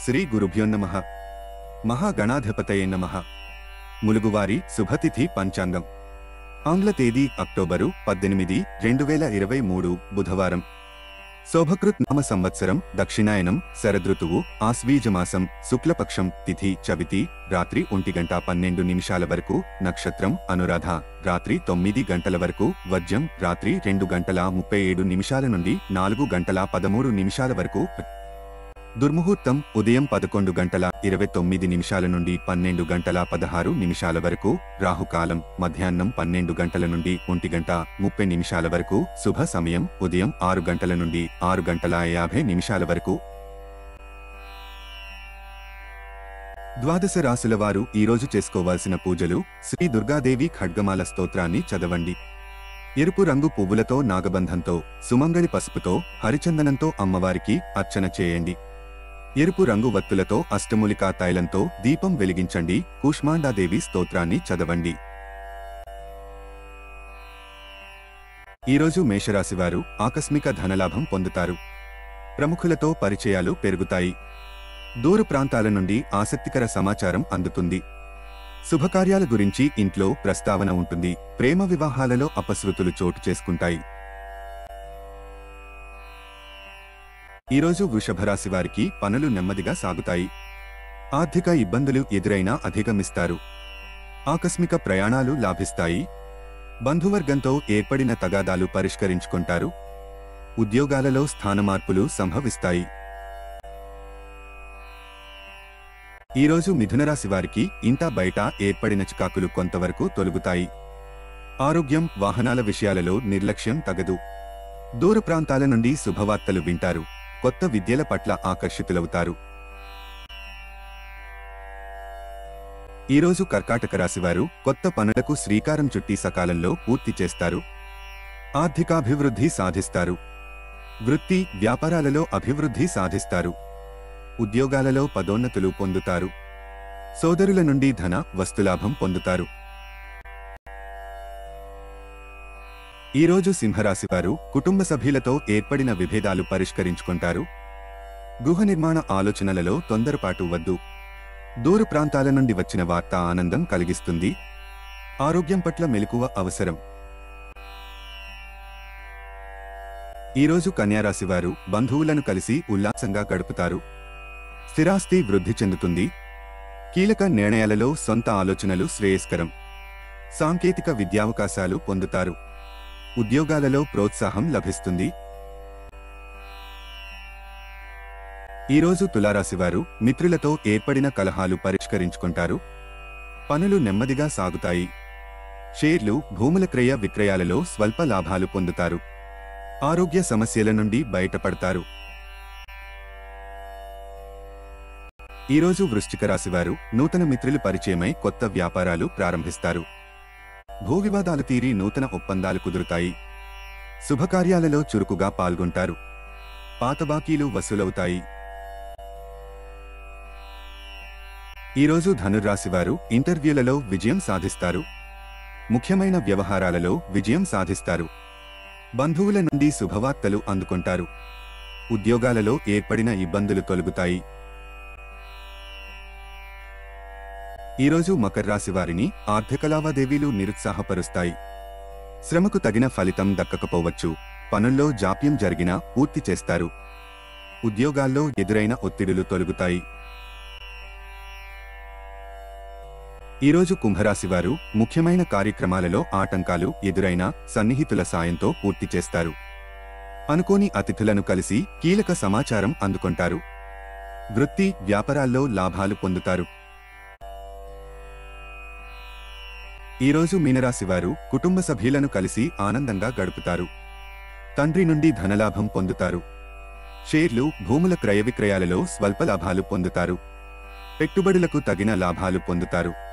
శ్రీ గురుభ్యోన్నమ మహాగణాధిపతయే నమ ములుగువారి శుభతిథి పంచాంగం ఆంగ్ల తేదీ అక్టోబరు పద్దెనిమిది రెండు వేల ఇరవై మూడు బుధవారం శోభకృత్ నామ సంవత్సరం దక్షిణాయనం శరదృతువు ఆశ్వీజమాసం శుక్లపక్షం తిథి చవితి రాత్రి ఒంటి గంట పన్నెండు నిమిషాల వరకు నక్షత్రం అనురాధ రాత్రి తొమ్మిది గంటల వరకు వజ్యం రాత్రి రెండు గంటల ముప్పై ఏడు నిమిషాల నుండి నాలుగు గంటల పదమూడు నిమిషాల వరకు దుర్ముహూర్తం ఉదయం పదకొండు గంటల ఇరవై తొమ్మిది నిమిషాల నుండి పన్నెండు గంటల పదహారు నిమిషాల వరకు రాహుకాలం మధ్యాహ్నం పన్నెండు గంటల నుండి ఒంటి గంట ముప్పై నిమిషాల వరకు శుభ సమయం ఉదయం ఆరు గంటల నుండి ఆరు గంటల యాభై నిమిషాల వరకు ద్వాదశ రాశుల వారు ఈరోజు చేసుకోవాల్సిన పూజలు శ్రీ దుర్గాదేవి ఖడ్గమాల స్తోత్రాన్ని చదవండి ఎరుపు రంగు పువ్వులతో నాగబంధంతో సుమంగళి పసుపుతో హరిచందనంతో అమ్మవారికి అర్చన చేయండి ఎరుపు రంగు వత్తులతో అష్టమూలికా తైలంతో దీపం వెలిగించండి కూష్మాండాదేవి స్తోత్రాన్ని చదవండి ఈరోజు మేషరాశివారు ఆకస్మిక ధనలాభం పొందుతారు ప్రముఖులతో పరిచయాలు పెరుగుతాయి దూర ప్రాంతాల నుండి ఆసక్తికర సమాచారం అందుతుంది శుభకార్యాల గురించి ఇంట్లో ప్రస్తావన ఉంటుంది ప్రేమ వివాహాలలో అపశృతులు చోటు చేసుకుంటాయి ఈరోజు వృషభరాశి వారికి పనులు నెమ్మదిగా సాగుతాయి ఆర్థిక ఇబ్బందులు ఎదురైనా అధిగమిస్తారు ఆకస్మిక ప్రయాణాలు లాభిస్తాయి బంధువర్గంతో ఏర్పడిన తగాదాలు పరిష్కరించుకుంటారు ఉద్యోగాలలో స్థానమార్పులు సంభవిస్తాయి ఈరోజు మిథునరాశి వారికి ఇంటా బయట ఏర్పడిన చికాకులు కొంతవరకు తొలగుతాయి ఆరోగ్యం వాహనాల విషయాలలో నిర్లక్ష్యం తగదు దూర ప్రాంతాల నుండి శుభవార్తలు వింటారు కొత్త విద్యల పట్ల ఆకర్షితులవుతారు ఈరోజు కర్కాటక రాశివారు కొత్త పనులకు శ్రీకారం చుట్టి సకాలంలో పూర్తి చేస్తారు ఆర్థికాభివృద్ధి సాధిస్తారు వృత్తి వ్యాపారాలలో అభివృద్ధి సాధిస్తారు ఉద్యోగాలలో పదోన్నతులు పొందుతారు సోదరుల నుండి ధన వస్తులాభం పొందుతారు ఈరోజు సింహరాశివారు కుటుంబ సభ్యులతో ఏర్పడిన విభేదాలు పరిష్కరించుకుంటారు గృహ నిర్మాణ ఆలోచనలలో తొందరపాటు వద్దు దూర ప్రాంతాల నుండి వచ్చిన వార్త ఆనందం కలిగిస్తుంది ఆరోగ్యం పట్ల మెలకువ అవసరం ఈరోజు కన్యారాశివారు బంధువులను కలిసి ఉల్లాసంగా గడుపుతారు స్థిరాస్తి వృద్ధి చెందుతుంది కీలక నిర్ణయాలలో సొంత ఆలోచనలు శ్రేయస్కరం సాంకేతిక విద్యావకాశాలు పొందుతారు ఉద్యోగాలలో ప్రోత్సాహం లభిస్తుంది ఈరోజు తులారాశివారు మిత్రులతో ఏర్పడిన కలహాలు పరిష్కరించుకుంటారు పనులు నెమ్మదిగా సాగుతాయి షేర్లు భూముల క్రయ విక్రయాలలో స్వల్ప లాభాలు పొందుతారు ఆరోగ్య సమస్యల నుండి బయటపడతారు ఈరోజు వృశ్చిక రాశివారు నూతన మిత్రులు పరిచయమై కొత్త వ్యాపారాలు ప్రారంభిస్తారు భూ వివాదాలు తీరి నూతన ఒప్పందాలు కుదురుతాయి శుభకార్యాలలో చురుకుగా పాల్గొంటారు పాత బాకీలు వసూలవుతాయి ఈరోజు ధనుర్రాశివారు ఇంటర్వ్యూలలో విజయం సాధిస్తారు ముఖ్యమైన వ్యవహారాలలో విజయం సాధిస్తారు బంధువుల నుండి శుభవార్తలు అందుకుంటారు ఉద్యోగాలలో ఏర్పడిన ఇబ్బందులు తొలగుతాయి ఈరోజు మకర రాశి వారిని ఆర్థిక లావాదేవీలు నిరుత్సాహపరుస్తాయి శ్రమకు తగిన ఫలితం దక్కకపోవచ్చు పనుల్లో జాప్యం జరిగినా పూర్తి చేస్తారు ఉద్యోగాల్లో ఎదురైన ఒత్తిడులు తొలగుతాయి ఈరోజు కుంభరాశి వారు ముఖ్యమైన కార్యక్రమాలలో ఆటంకాలు ఎదురైనా సన్నిహితుల సాయంతో పూర్తి చేస్తారు అనుకోని అతిథులను కలిసి కీలక సమాచారం అందుకుంటారు వృత్తి వ్యాపారాల్లో లాభాలు పొందుతారు ఈరోజు మీనరాశివారు కుటుంబ సభ్యులను కలిసి ఆనందంగా గడుపుతారు తండ్రి నుండి ధనలాభం పొందుతారు షేర్లు భూముల క్రయ విక్రయాలలో స్వల్ప లాభాలు పొందుతారు పెట్టుబడులకు తగిన లాభాలు పొందుతారు